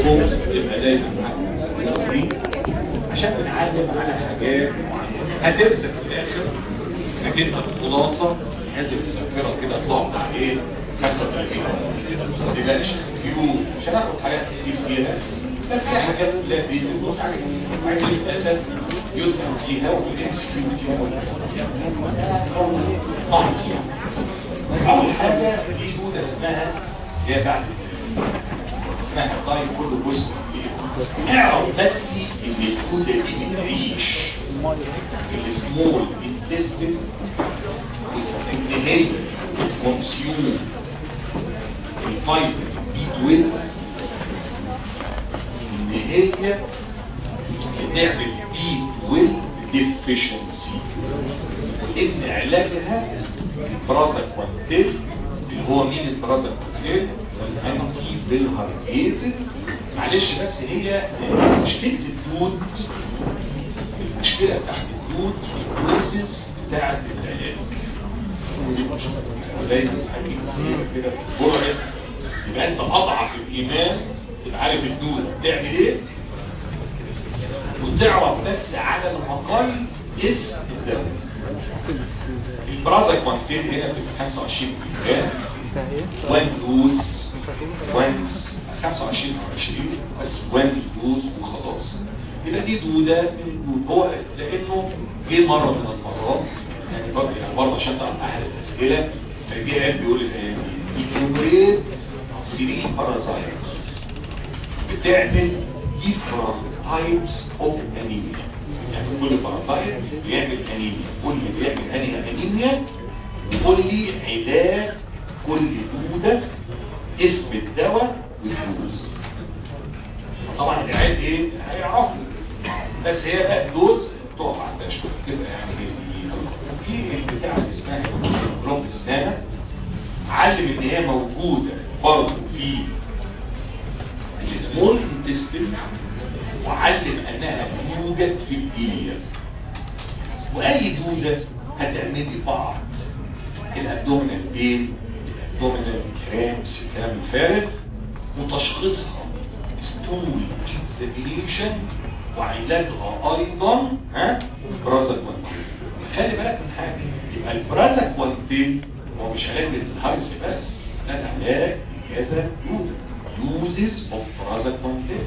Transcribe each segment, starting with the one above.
الحروف يبقى دايما عشان بنعلم على حاجات معينه هترسم في الاخر انك انت الخلاصه هذه المذكره كده تطلع على ايه 35 ما تقلقش كيو مش هناخد حاجات كتير فيها بس في حاجات لا دي تبص عليها عايز الاسد يسال فيها والاكسكيوت اول حاجه في جوده اسمها هي بعد اسمها طيب كله جزء اعرف بس ان الجوده دي بتعيش السمول انتستين ان هي بتكونسيوم الفايبر بي 12 ان هي بتعمل بي 12 ديفيشنسي وان علاجها البرازاكوانتيل اللي هو مين البرازاكوانتيل الانتي بالهارزيزز معلش بس هي مشكله الدود المشكله بتاعت الدود الدوزز بتاعت العلاج دايما حاجه كتير كده جرعه يبقى انت اضعف الايمان تبقى عارف الدود بتعمل ايه وتعرف بس على الاقل اسم الدواء البرازا كوانتين هنا بتبقى 25 مليون وان دوز وانس 25 20 بس وان دوز وخلاص يبقى دي دودة من الدود هو لانه جه مرة من المرات يعني برضه يعني برضه عشان تعرف احد الاسئله فجه قال بيقول الايه الانومريت 3 بارازايتس بتعمل different types of anemia يعني كل بارازايت بيعمل انيميا كل بيعمل انيميا انيميا وقول لي علاج كل دودة اسم الدواء والدوز طبعا العيال ايه هيعرفوا بس هي بقى الدوز تقف عندها شويه كده يعني في البتاع اللي اسمها بلوك اسنانه علم ان هي موجوده برضه في السمول انتستين وعلم انها توجد في الإلياس واي دودة هتعمل لي بعض الابدومينال بين الابدومينال كرامس الكلام الفارغ وتشخيصها ستول اكزامينيشن وعلاجها ايضا ها برازاكوانتين خلي بالك من حاجه يبقى البرازاكوانتين هو مش علاج للهايس بس ده علاج لكذا دوده يوزز اوف برازاكوانتين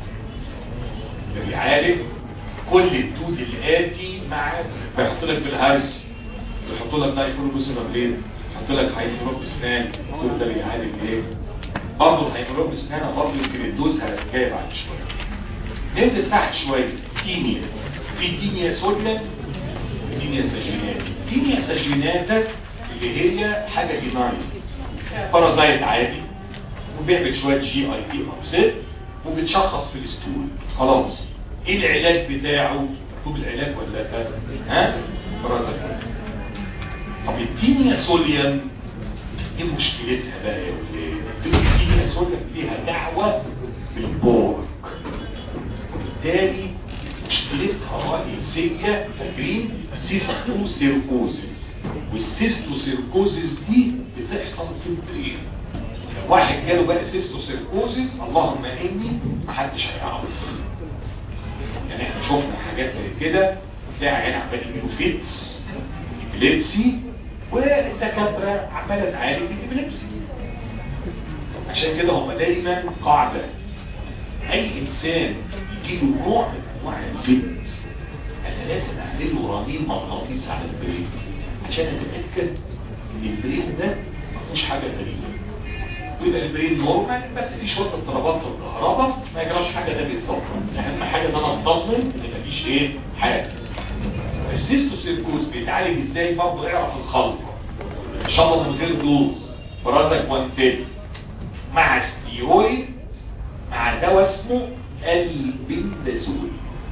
بيعالج كل الدود الآتي مع بيحط لك بالهرز بيحط لك دايكلوبوسينابلين يحط لك هيدروب اسنان كل ده بيعالج ايه برضه الهيدروب اسنان برضه يمكن الدوز هتجاي بعد شويه ننزل تحت شويه كيمياء في كيمياء سوديوم كيمياء ساجينات كيمياء ساجينات اللي هي حاجه جناين بارازايت عادي وبيعمل شويه جي اي بي ابسيت وبتشخص في الستول خلاص ايه العلاج بتاعه مكتوب العلاج ولا لا ها برازاكين طب الدينيا سوليان ايه مشكلتها بقى يا ولاد الدينيا سوليان فيها دعوه بالبورك وبالتالي مشكلتها رئيسيه فاكرين سيستو سيركوزيس والسيستو سيركوزيس دي بتحصل في البرين واحد جاله بقى سيستو سيركوزيس اللهم اني محدش هيعرف يعني احنا شفنا حاجات زي كده تلاقي عيان عمال يجيله فيتس ابيليبسي والدكاتره عماله تعالج الابيليبسي عشان كده هم دايما قاعده اي انسان يجيله نوع من انواع الفيت انا لازم اعمل له رنين مغناطيسي على البرين عشان اتاكد ان البرين ده مفيهوش حاجه غريبه ويبقى البرين نورمال بس في شويه اضطرابات في الكهرباء ما يجراش حاجه ده بيتصفر اهم حاجه ان انا اطمن ان مفيش ايه حاجه السيستوسيركوز بيتعالج ازاي برضه اعرف الخلط ان شاء الله من غير دوز برازك وانتين مع ستيرويد مع دواء اسمه البندازول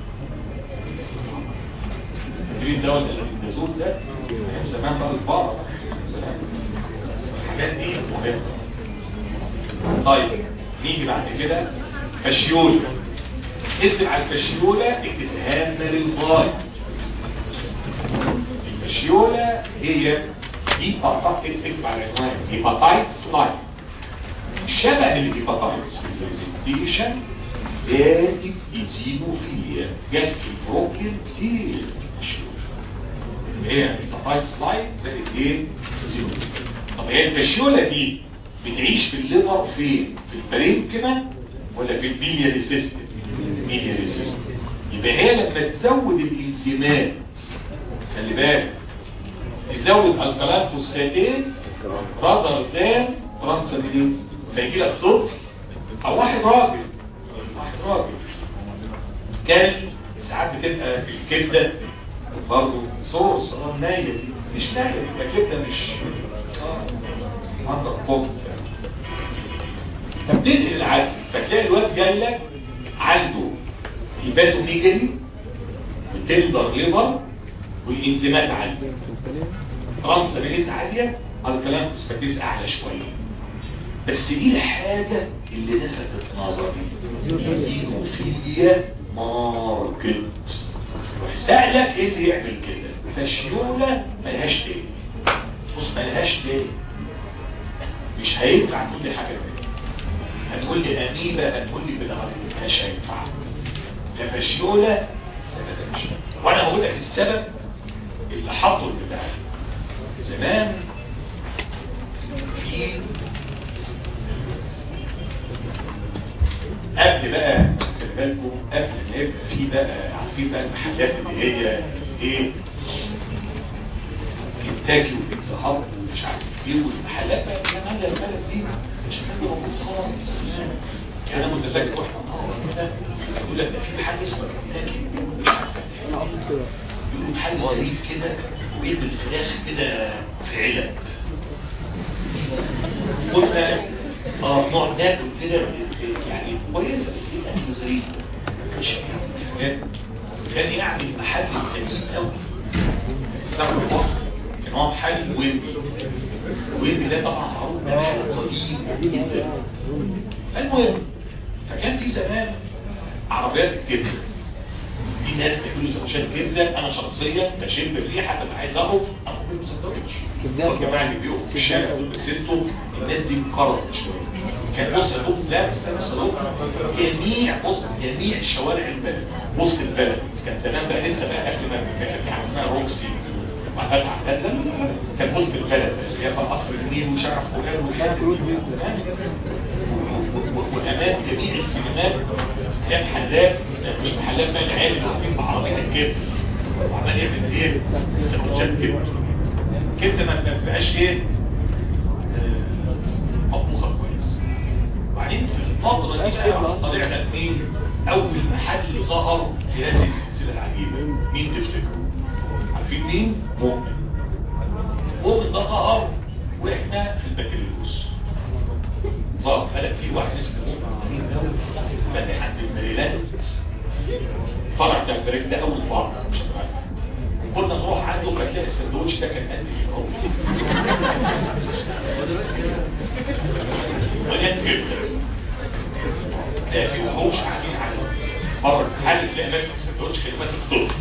تدري الدواء البندازول ده زمان بقى البارة زمان الحاجات دي مهمه طيب نيجي بعد كده فاشيولا اكتب على الفاشيولا اكتب هامر الغاية الفاشيولا هي هيباتايت اكتب على العنوان هيباتايت لاين شبه الهيباتايتس برزنتيشن زادت ايزينوفيليا جت في البروبلم كتير هي الهيباتايتس لايت زادت ايه؟ ايزينوفيليا طب هي الفاشيولا دي بتعيش في الليفر فين؟ في البرينكما ولا في البيلياري سيستم؟ البيلياري سيستم يبقى هي لما تزود الانزيمات خلي بالك تزود الكالات فوسفاتيز رازر زان ترانسامينيز فيجي لك طفل او واحد راجل واحد راجل كان ساعات بتبقى في الكبده برضه سورس اه نايم مش نايم يبقى كبده مش عندك فوق فبتنقل العدل فتلاقي الواد جاي لك عنده هيباتوميجالي وتلدر ليفر والانزيمات عاليه ترانسامينيز عاليه الكلام فوسفاتيز اعلى شويه بس دي الحاجه اللي لفتت نظري زينوفيليا ماركت سألك ايه اللي يعمل كده فاشيولا ملهاش تاني بص ملهاش تاني مش هينفع تقول لي حاجه تاني هتقول لي اميبا هتقول لي بالغرب مش هينفع لا فاشيولا وانا هقول لك السبب اللي حطه البتاع زمان في قبل بقى خلي بالكم قبل ما يبقى في بقى عارفين بقى المحلات اللي هي ايه كنتاكي وبيتزا هات ومش عارف ايه والمحلات بقى اللي ماليه البلد دي مش حاجه موجود خالص يعني انا متذكر واحنا يقول لك ده في محل اسمه كنتاكي مش عارف يقولوا محل غريب كده ويعمل فراخ كده في علب كنا اه نقعد ناكل كده يعني كويسه بس في اكل غريب مش كان يعني محل قديم قوي كان هو محل ويب ويب ده طبعا معروف محل قديم جدا المهم فكان في زمان عربيات الكبده في ناس بيقولوا سندوتشات كبده انا شخصيا بشم الريحه ببقى عايز اقف اخد منه سندوتش الجماعه اللي بيقفوا في الشارع دول بسيستو الناس دي انقرضت شويه كان بص يا دوب لا بس انا صدوق جميع بص جميع شوارع البلد وسط البلد كان زمان بقى لسه بقى قبل ما كان في حاجه اسمها روكسي مع فتح لا لا لا كان وسط البلد اللي هي في قصر النيل وشارع فلان وكان وامام جميع السينمات كان حلاق مش محلات بقى العيال اللي واقفين بعربيه الكبد وعمال يعمل ايه سندوتشات كبد كبده ما بتبقاش ايه مطبوخه كويس وبعدين في الفتره دي بقى طلعنا مين اول محل ظهر في هذه السلسله العجيبه مين تفتكروا عارفين مين مؤمن مؤمن ده ظهر واحنا في البكالوريوس ظهر قالك في واحد اسمه مؤمن فاتح عند المريلات فرع تمبريك ده اول فرع مش كنا نروح عنده فتلاقي السندوتش ده كان قد ايه ولاد كبده ده في وحوش قاعدين على بره المحل تلاقي ماسك السندوتش كده ماسك طفل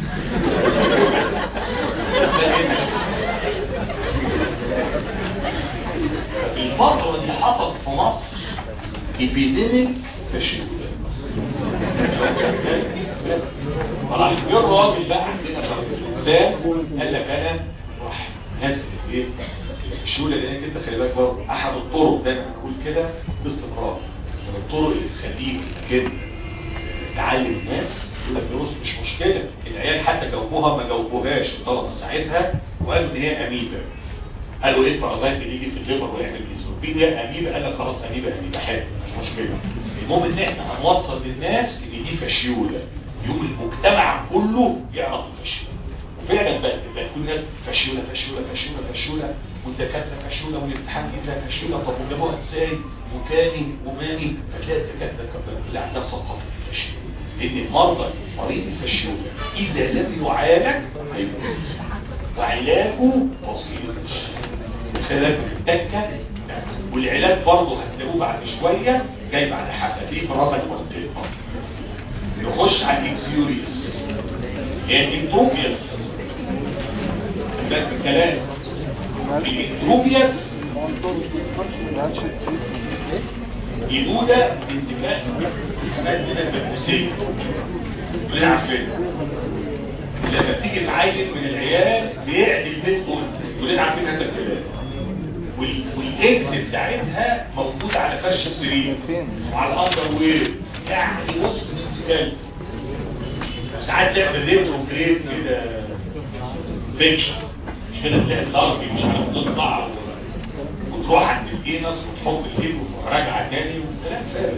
في الفترة اللي حصل في مصر epidemic تشويه طبعا جه الراجل بقى عندنا شخص قال لك انا راح نازل ايه الشوله اللي انت خلي بالك برضه احد الطرق دايما بنقول كده باستمرار من الطرق اللي تخليك كده تعلم الناس يقول لك دروس مش مشكله العيال حتى جاوبوها ما جاوبوهاش الطلبه ساعتها وقالوا ان هي اميبا قالوا ايه البرازيت اللي يجي في الليفر ويعمل ايزوفين دي اميبا قال لك خلاص اميبا اميبا حلو مش مشكله المهم ان احنا هنوصل للناس ان دي فشيوله يوم المجتمع كله يعرف الفشيوله وفعلا بقى بقى كل الناس فشيوله فشيوله فشيوله فشيوله والدكاتره فشيوله والامتحان ده فشيوله طب وجابوها ازاي وكاني وماني فتلاقي الدكاتره اللي عندها ثقافه الفشيوله لان المرضى مريض الفشيوله اذا لم يعالج هيموت وعلاجه بسيط خلاف التكه والعلاج برضه هتلاقوه بعد شويه جاي بعد حبتين براسك منطقه نخش على الاكسيوريس يعني الانتروبياس ده الكلام الانتروبياس يدودة انتفاع اسمها الدودة البكوسية كلنا عارفينها لما تيجي تعين من العيال بيعدي البيت كله كلنا عارفين هذا الكلام وال- والاكس بتاعتها موجود على فرش السرير وعلى الاندر وير يعني نص من كلب ساعات تعمل ريترو جريد كده فيكشن مش كده تلاقي الضرب مش عارف تطلع و- وتروح عند الجينس وتحط الايد وتروح راجعه تاني والكلام فارغ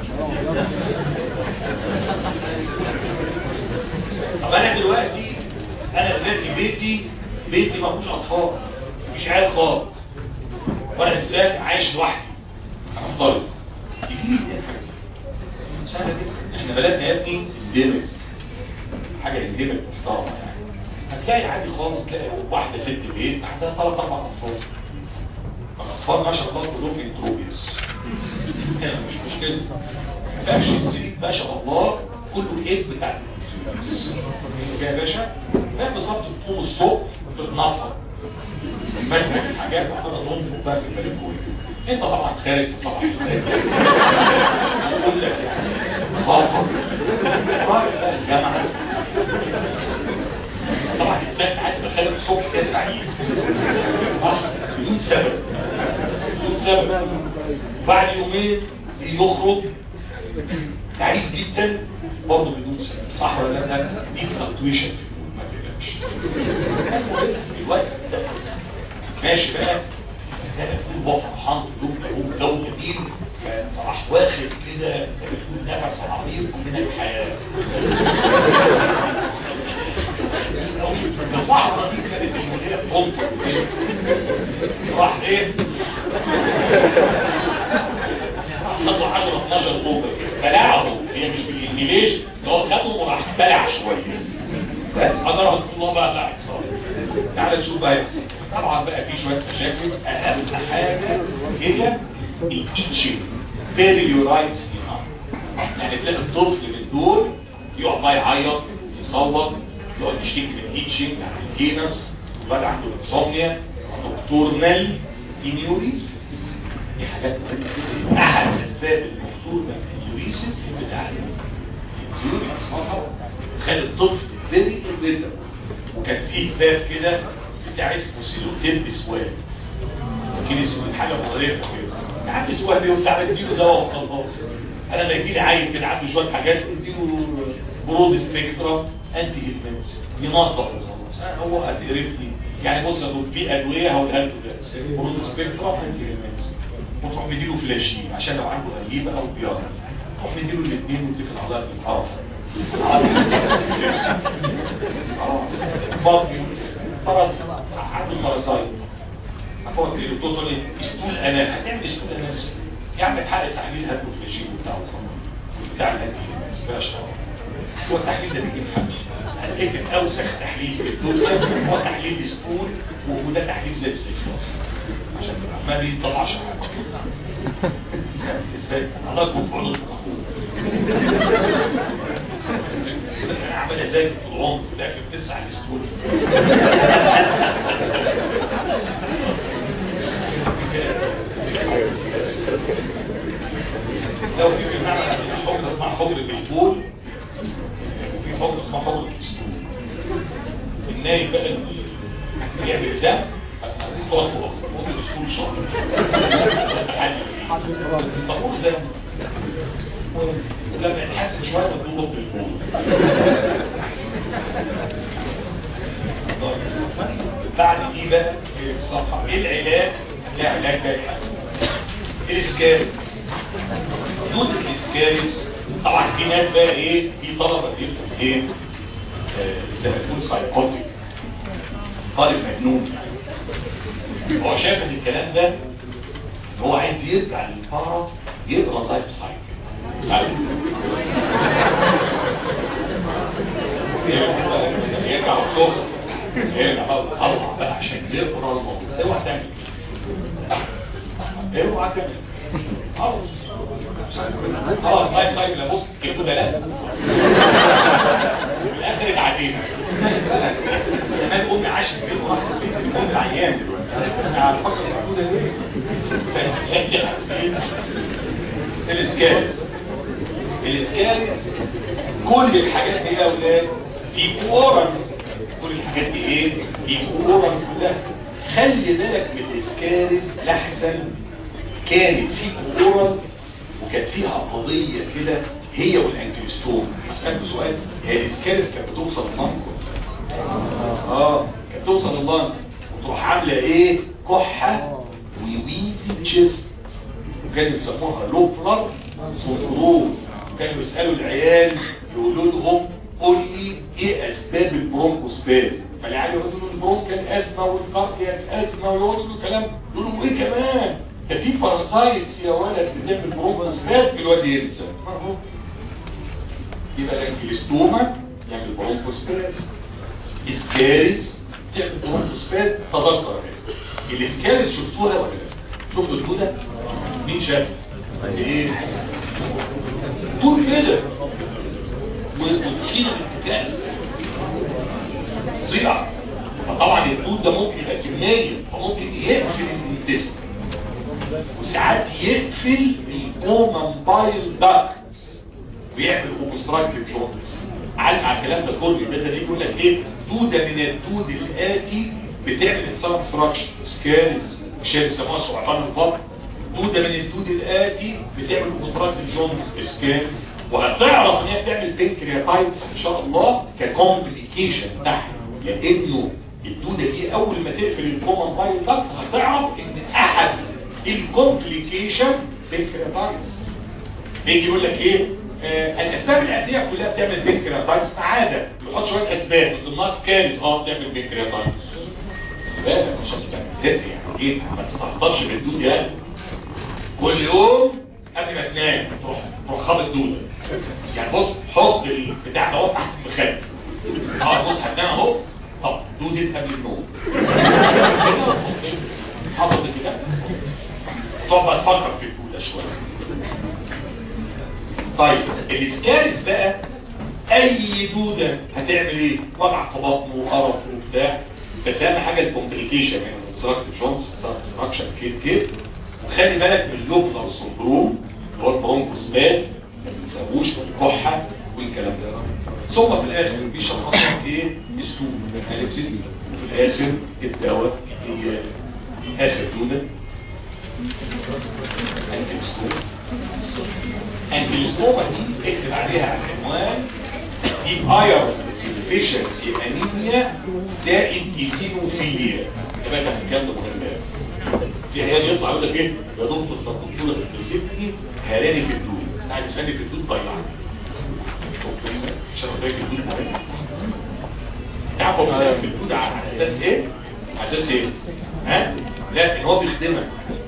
طب انا دلوقتي انا دلوقتي بيتي بيتي ما فيهوش اطفال مفيش عيال خالص وانا انسان عايش لوحدي هنفترض تجيلي ايه حاجه سهله جدا احنا بلدنا يا ابني اندمج حاجه اندمج محترمه يعني هتلاقي عادي خالص تلاقي واحده ست بيت عندها ثلاث اربع اطفال الاطفال ما شاء الله كلهم انتروبيس يعني مش مشكله فرش السرير ما شاء الله كله الايد بتاع يا باشا لا بالظبط تقوم الصبح تتنفض مسك الحاجات وحاطط تنفض بقى في البلكونه انت طبعا خارج في صباح يقول لك يعني خاطر رايح بقى الجامعه طبعا الانسان ساعات يبقى خارج الصبح كده سعيد صح؟ بدون سبب بدون سبب بعد يومين يخرج تعيس جدا برضه بدون سبب صح ولا لا دي فلكتويشن ما تقلقش الوقت ده ماشي بقى زي ما تقول بقى فرحان قلوب جو جو جميل فراح واخد كده زي ما تقول نفس عميق من الحياه اللحظه دي كانت المديره بتنطق كده راح ايه خدوا 10 12 طوبه بلعه هي مش بالانجليش ده هو خدهم وراح بلع شويه بس قدرها الله بقى لا اتصال تعال نشوف بقى يحصل طبعا بقى في شويه مشاكل اهم حاجه هي الايتشنج بيريورايتس يعني تلاقي الطفل من دول يقعد بقى يعيط يصوت يقعد يشتكي من ايتشنج يعني الجينس وبعد عنده انسومنيا دكتورنال انيوريسيس دي حاجات مهمه جدا احد اسباب الدكتورنال انيوريسيس بتاع الانيوريسيس تخلي الطفل فيري جدا وكان في كتاب كده بتاع اسمه سيلوتيب سواب كان اسمه حاجه مغرفه كده عندي سواب وبتاع بديله دواء وخلاص انا لما يجي لي عيل كده عنده شويه حاجات اديله برود سبيكترا انتي هيلمنتس ينظف وخلاص آه، هو قرفني يعني بص يا دكتور، في ادويه هقولها لكم دلوقتي برود سبيكترا انتي هيلمنتس وتروح مديله فلاشين عشان لو عنده غريبه او بياض تروح مديله الاثنين وتكل على القرف فاضي فرص عنده فرصايد هفوت الدكتور ايه اسطول انا هتعمل اسطول انا يعمل حلقه تحليل هاتوا فلاشين بتاعه بتاع الهاتف ما بلاش هو التحليل ده بيجيب حمش اكتب اوسخ تحليل في الدنيا هو تحليل اسطول وده تحليل زي السيف عشان ما بيطلعش حاجه ازاي الله يكون في عضو انا عمال ازاي طول العمر لكن بتسعى للسهوله لو في في المعنى حجرة اسمها حجرة البول وفي حجرة اسمها حجرة الاسطول النايم بقى اللي يعمل ده هتقعد فوق ممكن الاسطول شهر طب ده ولما يتحسن شوية تطلب بالبول بعد دي بقى الصفحة ايه العلاج؟ ده علاج ده الاسكان دود الاسكاريس طبعا في ناس بقى ايه في طلبة بيبقوا ايه آه، زي ما تقول سايكوتيك طالب مجنون يعني هو شايف ان الكلام ده هو عايز يرجع للفرع يقرا لايف سايكل يرجع الصوت يرجع بقى ويطلع بقى عشان يقرا الموضوع اوعى تعمل كده. اوعى تعمل كده. خلاص خلاص لايف سايكل بص كده لا في الاخر اتعدينا كمان امي عاشت في البيت وراحت البيت امي عيان دلوقتي انا على فكره الموجوده ليه الاسكاريس كل الحاجات دي يا اولاد في كورة كل الحاجات دي ايه في كورة كلها خلي بالك من الاسكاريس لحسن كانت في كورة وكانت فيها قضية كده هي والانكلستون هسألك سؤال هي الاسكاريس كانت بتوصل للمنكر اه كانت توصل للمنكر وتروح عاملة ايه كحة ويويزي تشيست وكانوا يسموها لوفلر سندروم كانوا يسألوا العيال يقولوا لهم قول لي ايه اسباب البرونكوسباز فالعيال يقولوا له البرونكال ازمه والكاردياك ازمه ويقولوا له كلام يقولوا له ايه كمان ده في باراسايتس يا ولد بتعمل برونكوسباز الواد ينسى يبقى الانكليستوما يعمل برونكوسباز اسكاريس تعمل برونكوسباز تذكر هذا الاسكاريس شفتوها ولا لا شفتوا الدوده مين شاف ايه طول كده وتخيل الاتكال طلع فطبعا الدود ده ممكن يبقى كمية فممكن يقفل الانتست وساعات يقفل الكومنبايل داكت ويعمل اوبستراكتيف جونتس علم على الكلام ده كله ده زي يقول لك ايه دودة من الدود الآتي بتعمل انسان فراكشن سكارز مش بيسموها سرطان البطن دودة من الدود الآتي بتعمل اوبستراكتيف جونتس سكارز وهتعرف ان هي بتعمل بنكرياتايتس ان شاء الله ككومبليكيشن تحت لانه الدوده دي اول ما تقفل الكومن بايل داكت هتعرف ان احد الكومبليكيشن بنكرياتايتس بيجي يقول لك ايه آه الاسباب العاديه كلها بتعمل بنكرياتايتس عاده بيحط شويه اسباب من ضمنها سكانز اه بتعمل بنكرياتايتس بالك عشان تبقى ست يعني ايه ما تستهترش بالدود يعني كل يوم قبل ما تنام تروح تروح خابط دوده يعني بص حط البتاع ده اهو تحت المخده اه بص هتنام اهو طب دوده قبل النوم حاطط كده تقعد بقى تفكر في الدوده شويه طيب الاسكارس بقى اي دوده هتعمل ايه وضع في بطنه وقرف وبتاع بس اهم حاجه الكومبليكيشن يعني obstructive جونز obstruction كده كده وخلي بالك من اللوبنر سندروم اللي هو البرونكوسباز ما بنسموش والكحه والكلام ده ثم في الاخر بيشرح لك ايه ستون اناليسيس وفي الاخر الدواء هي اخر دوده انتيستوم انتيستوما دي اكتب عليها على العنوان دي ايرون ديفيشنسي انيميا زائد ايزينوفيليا يبقى ده الكلام ده مهم في عيال يطلع يقول لك ايه يا دكتور طب الدكتور بيسيبني هلاني في الدود قاعد يسالني في الدود ضيعني عشان اقول لك الدود مهم تعرف هو بيسالك في الدود على اساس ايه على اساس ايه ها لا ان هو بيخدمك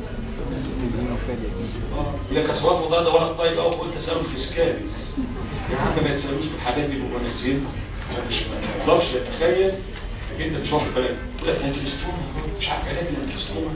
يقول لك اصوات مضاد ولا طيب او قلت تسالوا في سكاريز يا عم ما تسالوش في الحاجات دي الممارسين مش ما اقدرش اتخيل انت مش واخد بالك يقول لك انتلستوما مش عارف علاج الانتلستوما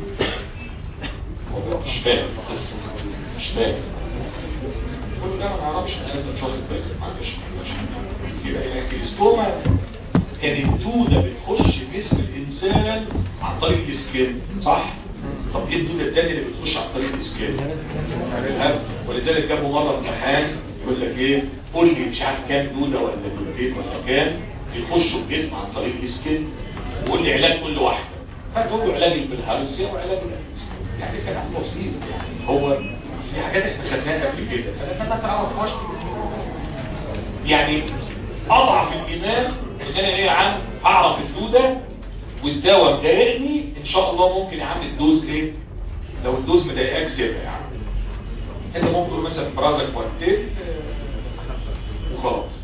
مش فاهم القصه مش فاهم كل ده ما نعرفش بس انت مش واخد بالك معلش يبقى الانتلستوما كانت دوده بتخش جسم الانسان عن طريق السكين صح طب ايه الدوده الثانيه اللي بتخش عن طريق السكين ولذلك جابوا مره امتحان يقول لك ايه قول لي مش عارف كام دوده ولا دودتين ولا كام يخشوا الجسم عن طريق السكين وقول لي علاج كل واحده فتقول له علاج البلهارسيا وعلاج يعني كان بسيط يعني هو في حاجات احنا خدناها قبل كده فانا ما تعرفهاش يعني اضعف الايمان ان انا ايه يا عم اعرف الدوده والدواء مضايقني ان شاء الله ممكن اعمل الدوز ايه لو الدوز مضايقاك سيبها يعني انت ممكن تقول مثلا برازا كوانتين وخلاص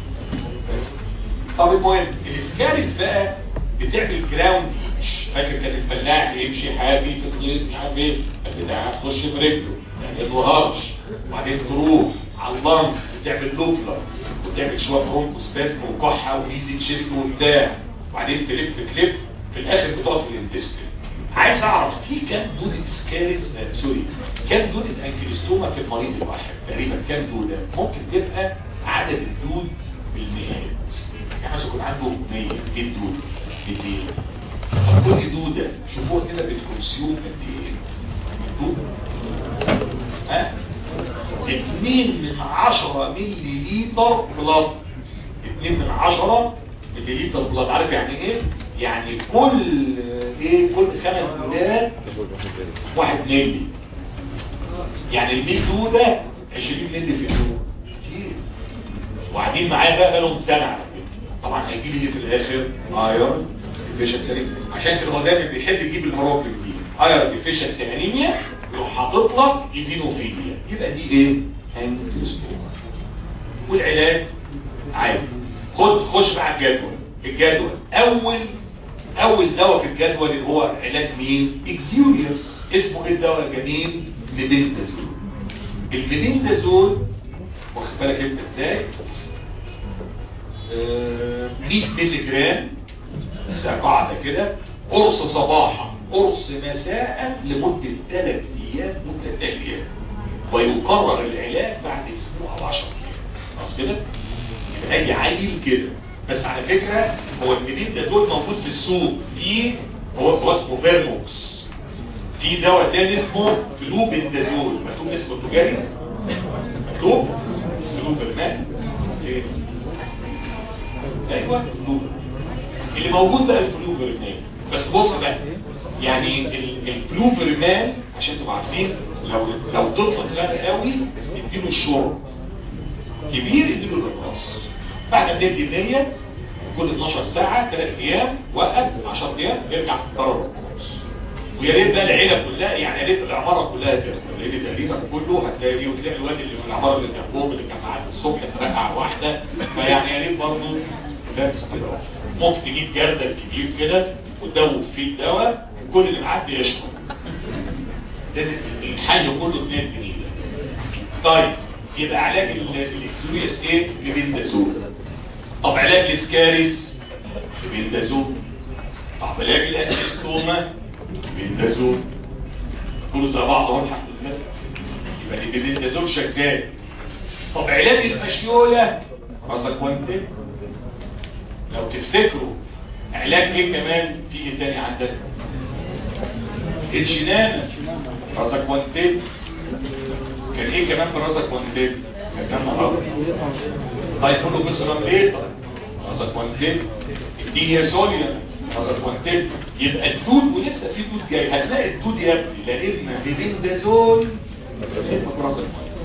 طب المهم الاسكاريس بقى بتعمل جراوند ايتش فاكر كان الفلاح يمشي حافي في الطريق مش عارف ايه البتاع تخش في رجله يعني يظهرش وبعدين تروح على اللنج وتعمل لوفلر وتعمل شويه برونكوسبازم وكحه وايزي تشيست وبتاع وبعدين تلف تلف في الاخر بتقعد في الانتستين عايز اعرف في كام دودة سكاريس آه سوري كام دودة انكليستوما في المريض الواحد تقريبا كام دودة ممكن تبقى عدد الدود بالمئات يعني مثلا يكون عنده 100 200 دودة 200 كل دودة شوفوها كده بتكونسيوم قد ايه دودة ها 2 من 10 ملي لتر بلاد 2 من 10 ملي لتر بلاد عارف يعني ايه يعني كل ايه كل خمس دقائق واحد ملي يعني الميل ده 20 ملي في اليوم كتير وقاعدين معايا بقى بقالهم سنه على كده طبعا هيجي لي في الاخر ايرون ديفيشنسي عشان كده هو دايما بيحب يجيب المراكب دي ايرون ديفيشنسي انيميا يروح حاطط لك ايزينوفيليا يبقى دي ايه هانكلوستوما والعلاج عادي خد خش مع الجدول الجدول اول اول دواء في الجدول اللي هو علاج مين اكسيوريوس اسمه ايه الدواء الجميل ميديندازول الميديندازول واخد بالك انت ازاي آه، 100 مللي جرام ده قاعده كده قرص صباحا قرص مساء لمده 3 ايام متتاليه ويقرر العلاج بعد اسبوع او 10 ايام خلاص كده يبقى اي عيل كده بس على فكره هو الميديندازول موجود في السوق في هو هو اسمه فيرموكس في دواء تاني اسمه فلوبندازول مكتوب اسمه التجاري مكتوب فلوبرمان ايه ايوه فلوبر اللي موجود بقى الفلوبرمان بس بص بقى يعني ال- الفلوبرمان عشان تبقوا عارفين لو لو طفل صغير قوي يديله الشرب كبير يديله الرقاص بعد ما تدي 100 كل 12 ساعة 3 ايام وقف 10 ايام يرجع يكرر الرقاص ويا ريت بقى العيله كلها يعني يا ريت العماره كلها كده لان تقريبا كله هتلاقي دي وتلاقي الواد اللي في العماره اللي جنبهم اللي كان معاك الصبح ترقع واحده فيعني يا ريت برضه لابس كده ممكن تجيب جردل كبير كده وتدوب فيه الدواء وكل اللي معاك بيشرب ده الحل كله 2 جنيه ده. طيب يبقى علاج الاكسوريوس ايه ببندازول طب علاج الاسكاريس ببندازول طب علاج الانستوما بندازول كله زي بعض اهو الحمد لله يبقى دي بندازول شغال طب علاج الفاشيولا راسك وانت لو تفتكروا علاج ايه كمان في ايه تاني عندك الجنان راسك وانت كان ايه كمان في راسك وانت كان كان مرض طيب كله بسرم ليه راسك وانت الدنيا سوليا راسك وانت يبقى الدود ولسه في دود جاي هتلاقي الدود يا ابني لا اما ببندازول لا اما براسك وانت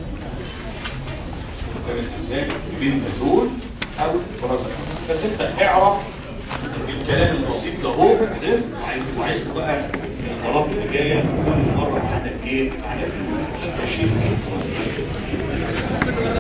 فهمت ازاي ببندازول او براسك وانت بس انت اعرف الكلام البسيط ده هو ده وعايز وعايزكم بقى المرات اللي جايه كل مره عندك ايه على ماشي